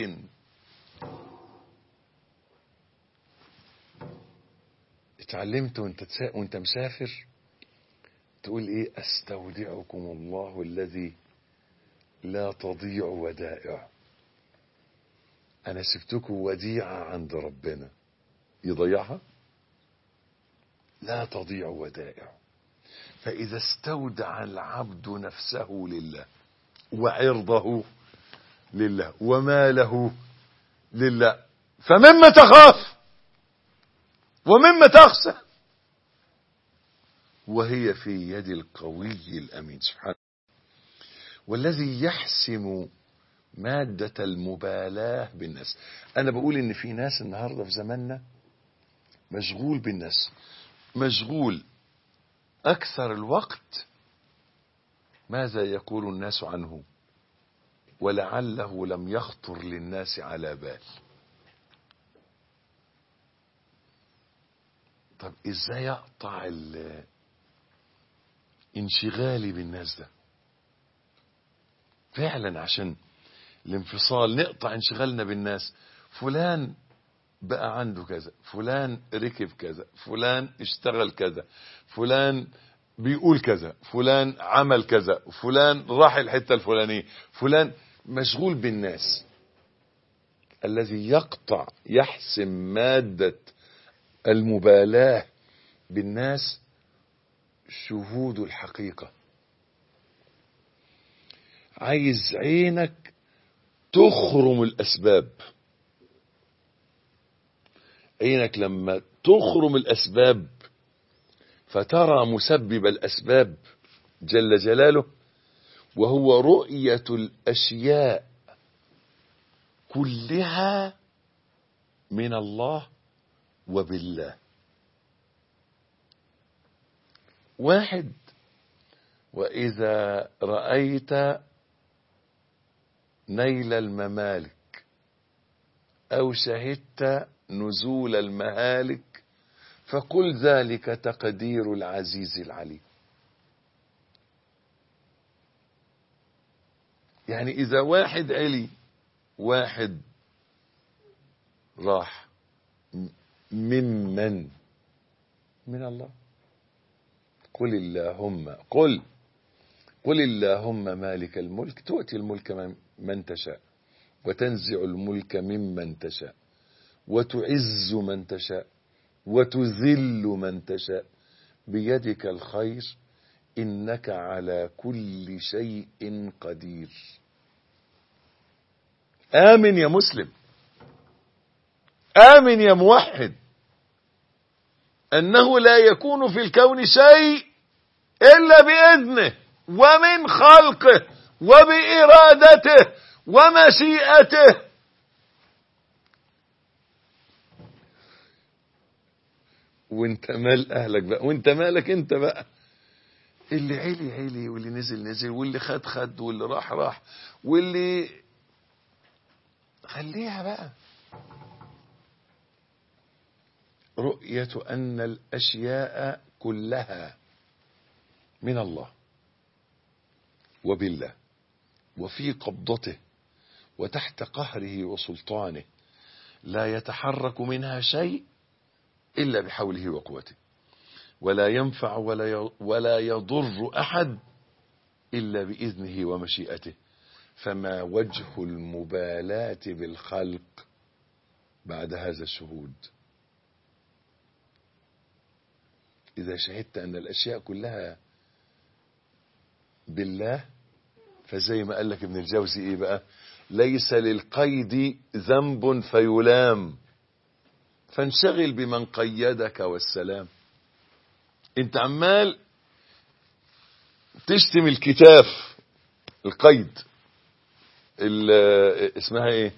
اتعلمت وانت تسا... وانت مسافر تقول ايه استودعكم الله الذي لا تضيع ودائع انا سبتكم وديعة عند ربنا يضيعها لا تضيع ودائع فاذا استودع العبد نفسه لله وعرضه لله وماله لله فمما تخاف ومما تخشى وهي في يد القوي الامين سبحانه والذي يحسم مادة المبالاة بالناس انا بقول ان في ناس النهاردة في زماننا مشغول بالناس مشغول اكثر الوقت ماذا يقول الناس عنه ولعله لم يخطر للناس على بال طب ازاي اقطع انشغالي بالناس ده فعلا عشان الانفصال نقطع انشغالنا بالناس فلان بقى عنده كذا فلان ركب كذا فلان اشتغل كذا فلان بيقول كذا فلان عمل كذا فلان راح الحتة الفلانية فلان مشغول بالناس الذي يقطع يحسم مادة المبالاة بالناس شهود الحقيقة عايز عينك تخرم الأسباب عينك لما تخرم الأسباب فترى مسبب الأسباب جل جلاله وهو رؤية الأشياء كلها من الله وبالله واحد وإذا رأيت نيل الممالك أو شهدت نزول المهالك فقل ذلك تقدير العزيز العليم يعني إذا واحد علي واحد راح م- ممن من الله قل اللهم قل قل اللهم مالك الملك تؤتي الملك من- من تشاء وتنزع الملك ممن تشاء وتعز من تشاء وتذل من تشاء بيدك الخير إنك على كل شيء قدير آمن يا مسلم آمن يا موحد أنه لا يكون في الكون شيء إلا بإذنه ومن خلقه وبإرادته ومشيئته وانت مال اهلك بقى وانت مالك انت بقى اللي علي علي واللي نزل نزل واللي خد خد واللي راح راح واللي خليها بقى رؤية أن الأشياء كلها من الله وبالله وفي قبضته وتحت قهره وسلطانه لا يتحرك منها شيء إلا بحوله وقوته ولا ينفع ولا ي- ولا يضر أحد إلا بإذنه ومشيئته فما وجه المبالاة بالخلق بعد هذا الشهود إذا شهدت أن الأشياء كلها بالله فزي ما قال لك ابن الجوزي إيه بقى ليس للقيد ذنب فيلام فانشغل بمن قيدك والسلام انت عمال تشتم الكتاف القيد ال- اسمها ايه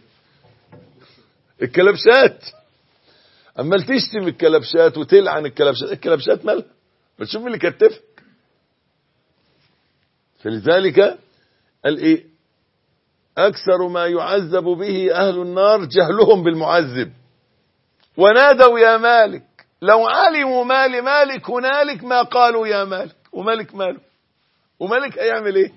الكلبشات عمال تشتم الكلبشات وتلعن الكلبشات الكلبشات مالها ما تشوف اللي كتفك فلذلك قال ايه اكثر ما يعذب به اهل النار جهلهم بالمعذب ونادوا يا مالك لو علموا ما لمالك هنالك ما قالوا يا مالك ومالك ماله ومالك هيعمل ايه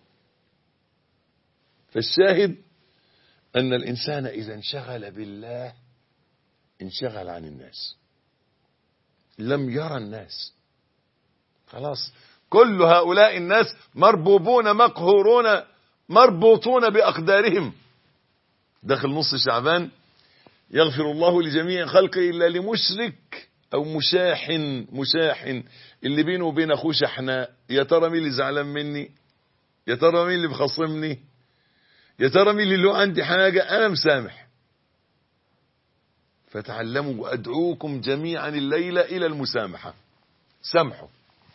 فالشاهد ان الانسان اذا انشغل بالله انشغل عن الناس لم يرى الناس خلاص كل هؤلاء الناس مربوبون مقهورون مربوطون باقدارهم داخل نص شعبان يغفر الله لجميع خلقه إلا لمشرك أو مشاحن مشاحن اللي بينه وبين أخوه شحناء يا ترى مين اللي زعلان مني يا ترى مين اللي بخصمني يا ترى مين اللي له عندي حاجة أنا مسامح فتعلموا وأدعوكم جميعا الليلة إلى المسامحة سامحوا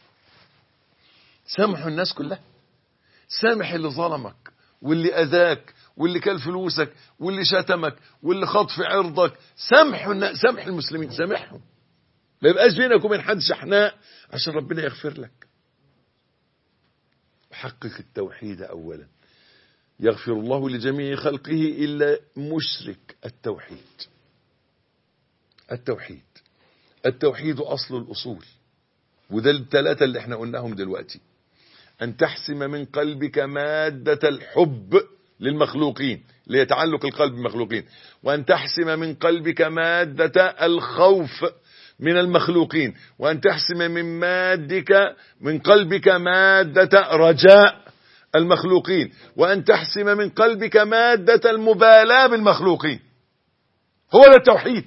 سامحوا الناس كلها سامح اللي ظلمك واللي أذاك واللي كل فلوسك واللي شتمك واللي خاض في عرضك سامحوا النا- سامح المسلمين سامحهم ما يبقاش بينك وبين حد شحناء عشان ربنا يغفر لك حقق التوحيد أولا يغفر الله لجميع خلقه إلا مشرك التوحيد التوحيد التوحيد أصل الأصول وده الثلاثة اللي احنا قلناهم دلوقتي أن تحسم من قلبك مادة الحب للمخلوقين ليتعلق القلب بالمخلوقين وأن تحسم من قلبك مادة الخوف من المخلوقين وأن تحسم من مادك من قلبك مادة رجاء المخلوقين وأن تحسم من قلبك مادة المبالاة بالمخلوقين هو ده التوحيد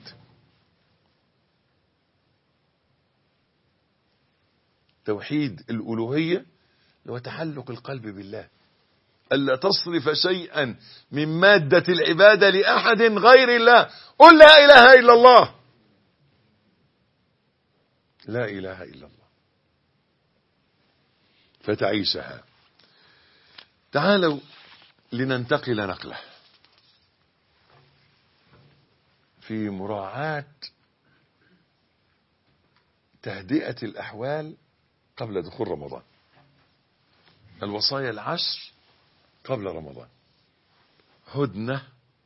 توحيد الألوهية هو تعلق القلب بالله ألا تصرف شيئا من مادة العبادة لأحد غير الله قل لا إله إلا الله لا إله إلا الله فتعيشها تعالوا لننتقل نقلة في مراعاة تهدئة الأحوال قبل دخول رمضان الوصايا العشر قبل رمضان هدنة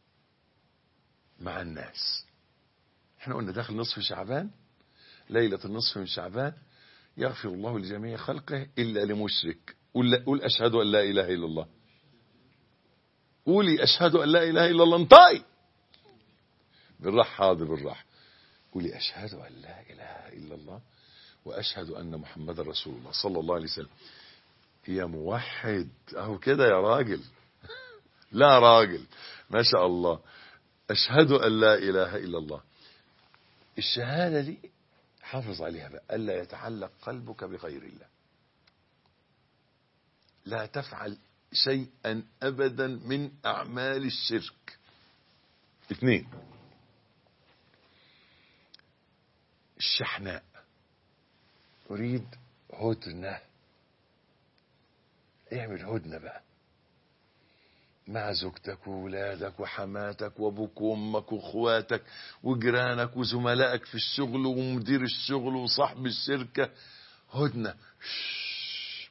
مع الناس احنا قلنا داخل نصف شعبان ليلة النصف من شعبان يغفر الله لجميع خلقه إلا لمشرك قل, قل أشهد أن لا إله إلا الله قولي اشهد ان لا اله الا الله انطقي بالراحه حاضر بالراحه قولي اشهد ان لا اله الا الله واشهد ان محمد رسول الله صلى الله عليه وسلم يا موحد اهو كده يا راجل لا راجل ما شاء الله اشهد ان لا اله الا الله الشهاده دي حافظ عليها بقى الا يتعلق قلبك بغير الله لا تفعل شيئا ابدا من اعمال الشرك اثنين الشحناء اريد هدنه اعمل هدنه بقى مع زوجتك وولادك وحماتك وابوك وامك واخواتك وجيرانك وزملائك في الشغل ومدير الشغل وصاحب الشركه هدنه شش.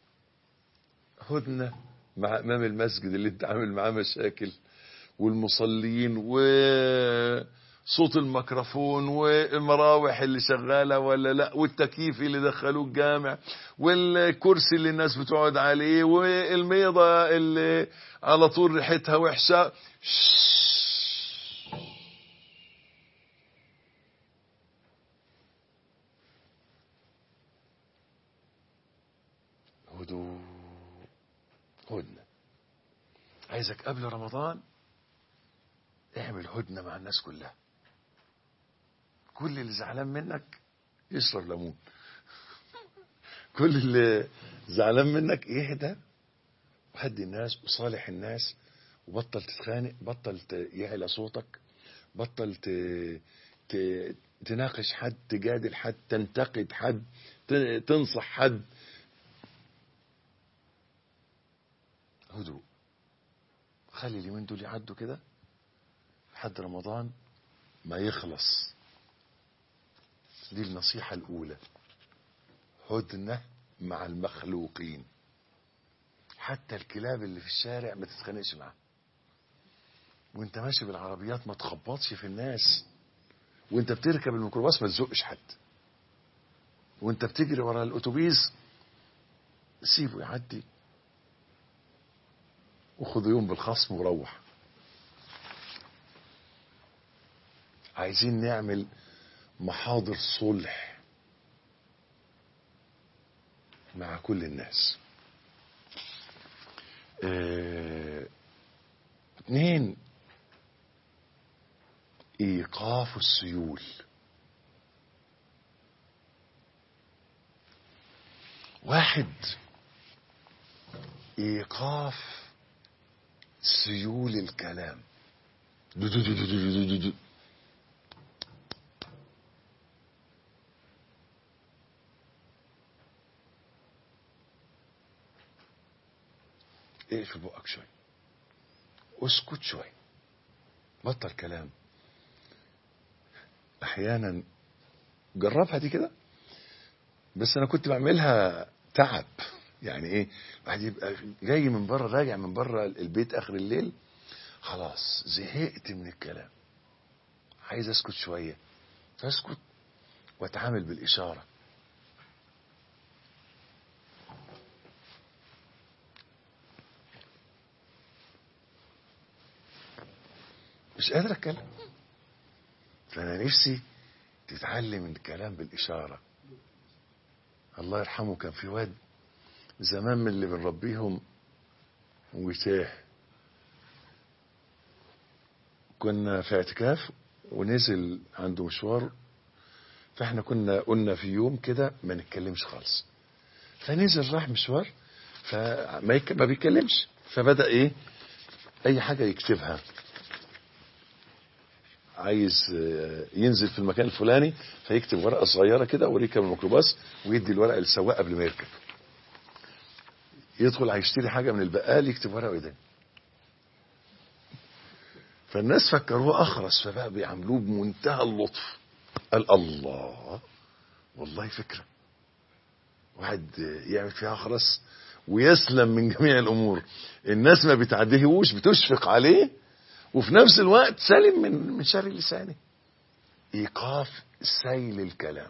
هدنه مع امام المسجد اللي انت عامل معاه مشاكل والمصلين وصوت الميكروفون والمراوح اللي شغاله ولا لا والتكييف اللي دخلوه الجامع والكرسي اللي الناس بتقعد عليه والميضه اللي على طول ريحتها وحشه شش. هدوء هدنه عايزك قبل رمضان اعمل هدنه مع الناس كلها كل اللي زعلان منك يشرب ليمون كل اللي زعلان منك يهدى وهدي الناس وصالح الناس وبطل تتخانق بطل ت- يعلى صوتك بطل ت... ت... تناقش حد تجادل حد تنتقد حد ت- تنصح حد هدوء خلي اليومين دول يعدوا كده لحد رمضان ما يخلص دي النصيحة الأولى هدنة مع المخلوقين حتى الكلاب اللي في الشارع ما تتخانقش معاها وانت ماشي بالعربيات ما تخبطش في الناس وانت بتركب الميكروباص ما تزقش حد وانت بتجري ورا الاتوبيس سيبه يعدي وخذ يوم بالخصم وروح عايزين نعمل محاضر صلح مع كل الناس اه اتنين ايقاف السيول واحد ايقاف سيول الكلام دو دو دو دو دو دو دو. اقفل بقك شوي اسكت شوي بطل كلام احيانا جربها دي كده بس انا كنت بعملها تعب يعني ايه الواحد يبقى جاي من بره راجع من بره البيت اخر الليل خلاص زهقت من الكلام عايز اسكت شويه فاسكت واتعامل بالاشاره مش قادر اتكلم فانا نفسي تتعلم الكلام بالاشاره الله يرحمه كان في واد زمان من اللي بنربيهم وتاه كنا في اعتكاف ونزل عنده مشوار فاحنا كنا قلنا في يوم كده ما نتكلمش خالص فنزل راح مشوار فما يك... ما بيتكلمش فبدا ايه اي حاجه يكتبها عايز آه، ينزل في المكان الفلاني فيكتب ورقه صغيره كده ويركب الميكروباص ويدي الورقه للسواق قبل ما يركب يدخل هيشتري حاجه من البقال يكتب ورقه ويدين فالناس فكروه اخرس فبقى بيعاملوه بمنتهى اللطف قال الله والله فكره واحد يعمل فيها اخرس ويسلم من جميع الامور الناس ما بتعديهوش بتشفق عليه وفي نفس الوقت سالم من من شر لسانه ايقاف سيل الكلام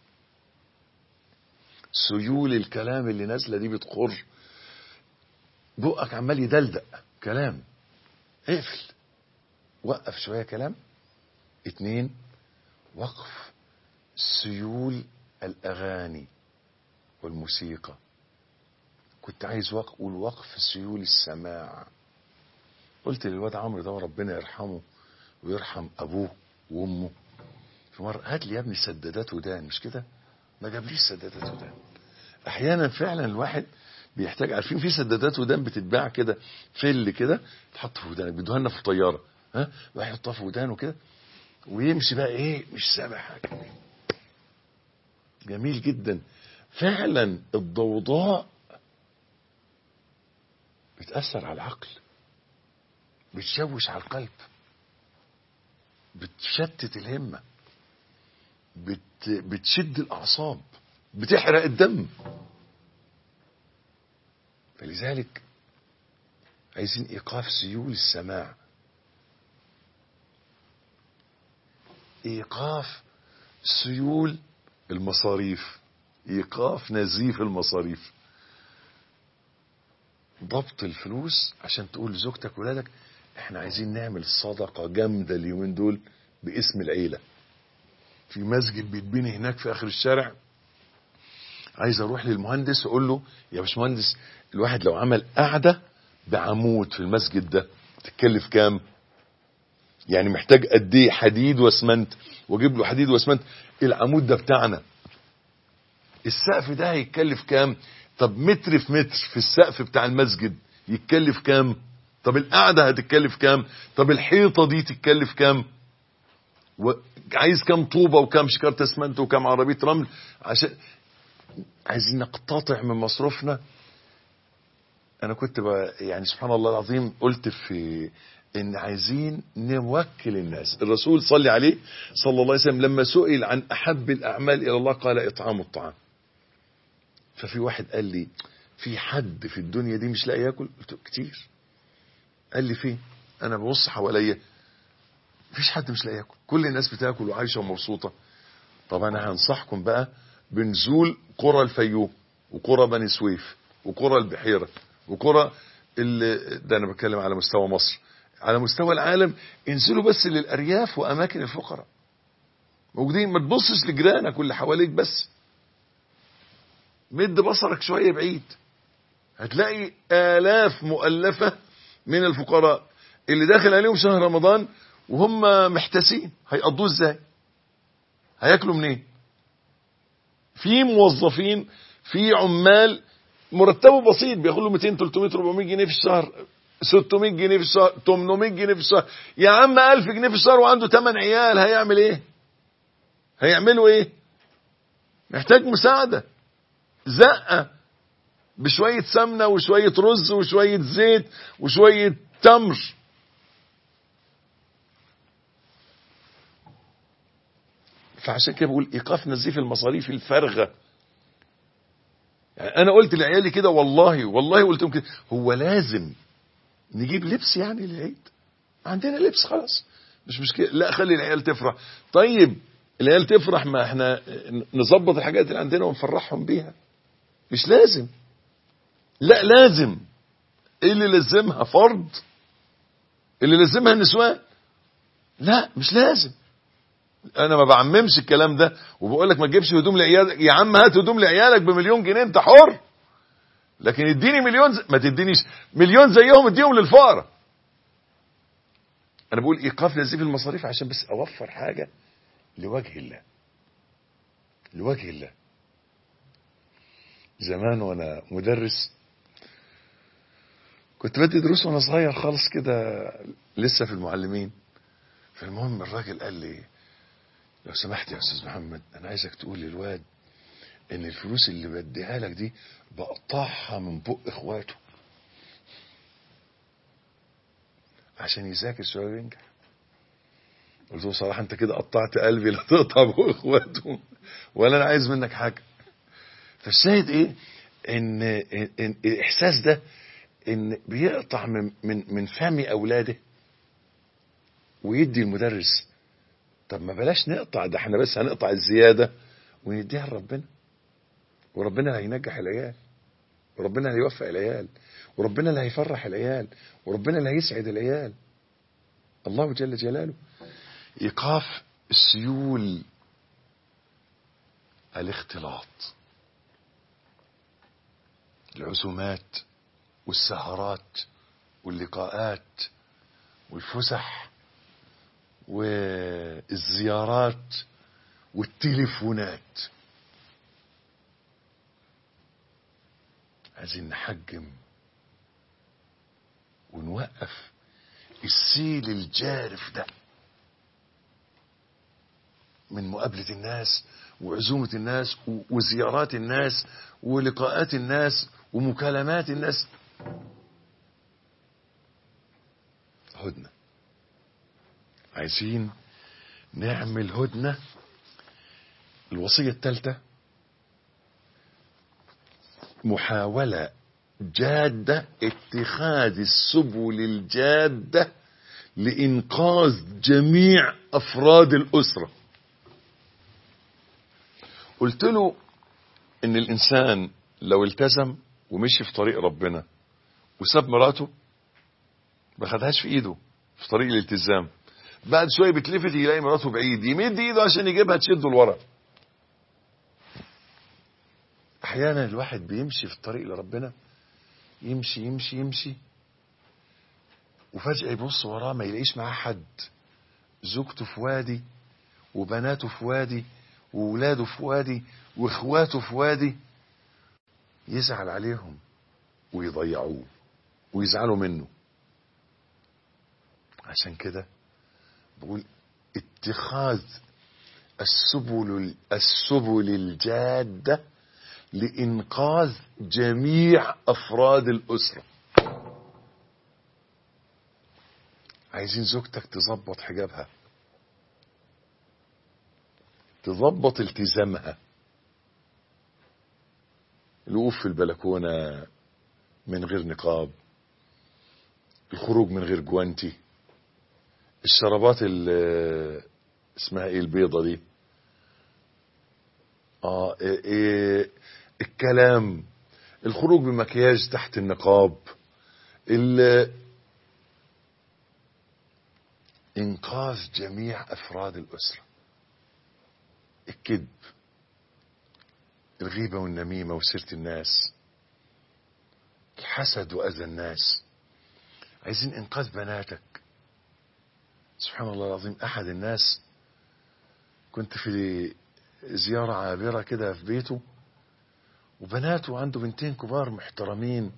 سيول الكلام اللي نازله دي بتخر بقك عمال يدلدق كلام اقفل وقف شوية كلام اتنين وقف سيول الأغاني والموسيقى كنت عايز وقف والوقف سيول السماع قلت للواد عمرو ده ربنا يرحمه ويرحم ابوه وامه في مره هات لي يا ابني سدادات ودان مش كده ما جابليش سدادات ودان احيانا فعلا الواحد بيحتاج عارفين في سدادات ودان بتتباع كده فل كده تحط في ودانك بيدوها لنا في الطياره ها الواحد يحطها في ودانه كده ويمشي بقى ايه مش سامع حاجه جميل جدا فعلا الضوضاء بتأثر على العقل بتشوش على القلب بتشتت الهمة بت بتشد الأعصاب بتحرق الدم فلذلك عايزين إيقاف سيول السماع إيقاف سيول المصاريف إيقاف نزيف المصاريف ضبط الفلوس عشان تقول لزوجتك ولادك احنا عايزين نعمل صدقة جامدة اليومين دول باسم العيلة في مسجد بيتبني هناك في اخر الشارع عايز اروح للمهندس واقول له يا باشمهندس الواحد لو عمل قعدة بعمود في المسجد ده تتكلف كام يعني محتاج قد ايه حديد واسمنت واجيب له حديد واسمنت العمود ده بتاعنا السقف ده هيتكلف كام طب متر في متر في السقف بتاع المسجد يتكلف كام طب القعدة هتتكلف كام طب الحيطة دي تتكلف كام و... عايز كام طوبة وكام شكارة اسمنت وكام عربية رمل عشان عايزين نقتطع من مصروفنا انا كنت ب... يعني سبحان الله العظيم قلت في ان عايزين نوكل الناس الرسول صلى عليه صلى الله عليه وسلم لما سئل عن احب الاعمال الى الله قال اطعام الطعام ففي واحد قال لي في حد في الدنيا دي مش لاقي ياكل قلت له كتير قال لي فين انا ببص حواليا مفيش حد مش لاقي ياكل كل الناس بتاكل وعايشه ومبسوطه طب انا هنصحكم بقى بنزول قرى الفيوم وقرى بني سويف وقرى البحيره وقرى اللي ده انا بتكلم على مستوى مصر على مستوى العالم انزلوا بس للارياف واماكن الفقراء موجودين ما تبصش لجيرانك واللي حواليك بس مد بصرك شويه بعيد هتلاقي آلاف مؤلفة من الفقراء اللي داخل عليهم شهر رمضان وهم محتسين هيقضوه ازاي هياكلوا منين في موظفين في عمال مرتبه بسيط بياخد له 200 300 400 جنيه في الشهر 600 جنيه في الشهر 800 جنيه في الشهر يا عم 1000 جنيه في الشهر وعنده 8 عيال هيعمل ايه هيعملوا ايه محتاج مساعده زقه بشوية سمنة وشوية رز وشوية زيت وشوية تمر فعشان كده بقول ايقاف نزيف المصاريف الفارغة يعني انا قلت لعيالي كده والله والله قلت لهم كده هو لازم نجيب لبس يعني للعيد عندنا لبس خلاص مش مشكلة لا خلي العيال تفرح طيب العيال تفرح ما احنا نظبط الحاجات اللي عندنا ونفرحهم بيها مش لازم لا لازم ايه اللي لازمها فرض اللي لازمها النسوان لا مش لازم انا ما بعممش الكلام ده وبقول لك ما تجيبش هدوم لعيالك يا عم هات هدوم لعيالك بمليون جنيه انت حر لكن اديني مليون زي... ما تدينيش مليون زيهم اديهم للفقراء انا بقول ايقاف نزيف المصاريف عشان بس اوفر حاجه لوجه الله لوجه الله زمان وانا مدرس كنت بدي دروس وانا صغير خالص كده لسه في المعلمين فالمهم الراجل قال لي لو سمحت يا استاذ محمد انا عايزك تقول للواد ان الفلوس اللي بديها لك دي بقطعها من بق اخواته عشان يذاكر شويه وينجح قلت له صراحه انت كده قطعت قلبي لا تقطع بق اخواته ولا انا عايز منك حاجه فالشاهد ايه ان, إن الاحساس ده ان بيقطع من من من فم اولاده ويدي المدرس طب ما بلاش نقطع ده احنا بس هنقطع الزياده ونديها لربنا وربنا اللي هينجح العيال وربنا اللي هيوفق العيال وربنا اللي هيفرح العيال وربنا اللي هيسعد العيال الله جل جلاله إيقاف السيول الاختلاط العزومات والسهرات واللقاءات والفسح والزيارات والتليفونات عايزين نحجم ونوقف السيل الجارف ده من مقابلة الناس وعزومة الناس وزيارات الناس ولقاءات الناس ومكالمات الناس هدنة عايزين نعمل هدنة الوصية الثالثة محاولة جادة اتخاذ السبل الجادة لإنقاذ جميع أفراد الأسرة قلت له إن الإنسان لو التزم ومشي في طريق ربنا وساب مراته ما خدهاش في إيده في طريق الالتزام بعد شوية بتلفت يلاقي مراته بعيد يمد إيده عشان يجيبها تشده لورا أحيانا الواحد بيمشي في الطريق لربنا يمشي يمشي يمشي وفجأة يبص وراه ما يلاقيش معاه حد زوجته في وادي وبناته في وادي وولاده في وادي واخواته في وادي يزعل عليهم ويضيعوه ويزعلوا منه عشان كده بقول اتخاذ السبل السبل الجاده لإنقاذ جميع أفراد الأسرة عايزين زوجتك تظبط حجابها تظبط التزامها الوقوف في البلكونة من غير نقاب الخروج من غير جوانتي الشرابات اسمها ايه البيضة دي اه إيه إيه الكلام الخروج بمكياج تحت النقاب انقاذ جميع افراد الاسره الكذب الغيبه والنميمه وسيره الناس الحسد واذى الناس عايزين انقاذ بناتك سبحان الله العظيم احد الناس كنت في زياره عابره كده في بيته وبناته عنده بنتين كبار محترمين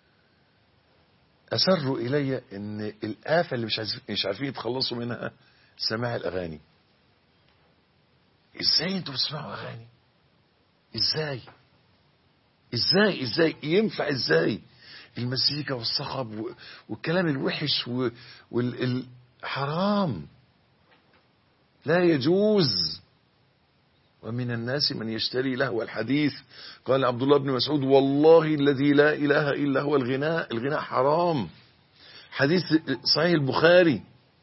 أسروا إلي إن الآفة اللي مش مش عارفين يتخلصوا منها سماع الأغاني. إزاي أنتوا بتسمعوا أغاني؟ إزاي؟ إزاي إزاي ينفع إزاي؟ المزيكا والصخب والكلام الوحش والحرام لا يجوز ومن الناس من يشتري لهو الحديث قال عبد الله بن مسعود والله الذي لا إله إلا هو الغناء الغناء حرام حديث صحيح البخاري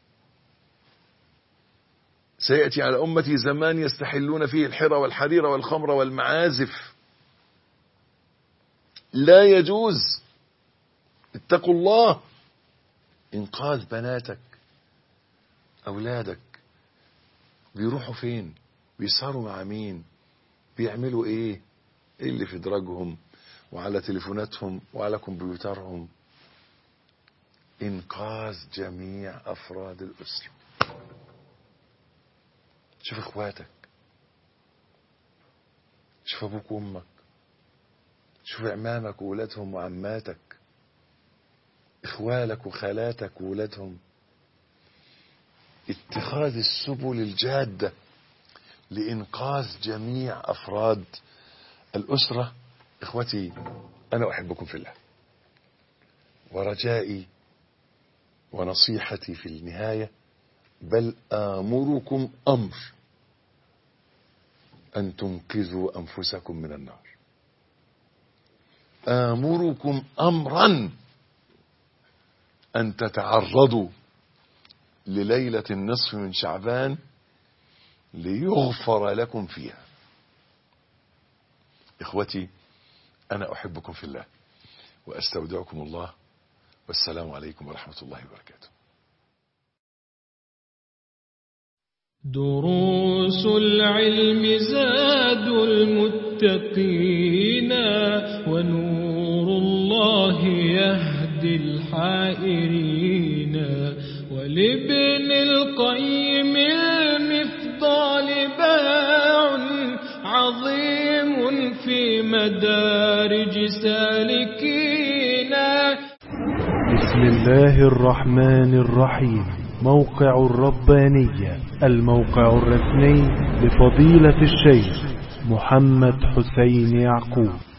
سيأتي على أمتي زمان يستحلون فيه الحرى والحرير والخمر والمعازف لا يجوز اتقوا الله إنقاذ بناتك أولادك بيروحوا فين بيسهروا مع مين بيعملوا ايه ايه اللي في دراجهم وعلى تليفوناتهم وعلى كمبيوترهم انقاذ جميع افراد الاسره شوف اخواتك شوف ابوك وامك شوف عمامك وولادهم وعماتك اخوالك وخالاتك وولادهم اتخاذ السبل الجاده لإنقاذ جميع أفراد الأسرة إخوتي أنا أحبكم في الله ورجائي ونصيحتي في النهاية بل آمركم أمر أن تنقذوا أنفسكم من النار آمركم أمرا أن تتعرضوا لليلة النصف من شعبان ليغفر لكم فيها إخوتي أنا أحبكم في الله وأستودعكم الله والسلام عليكم ورحمة الله وبركاته دروس العلم زاد المتقين ونور الله يهدي الحائرين ولابن القيم المفضال باع عظيم في مدارج سالكين بسم الله الرحمن الرحيم موقع الربانية الموقع الرسمي لفضيلة الشيخ محمد حسين يعقوب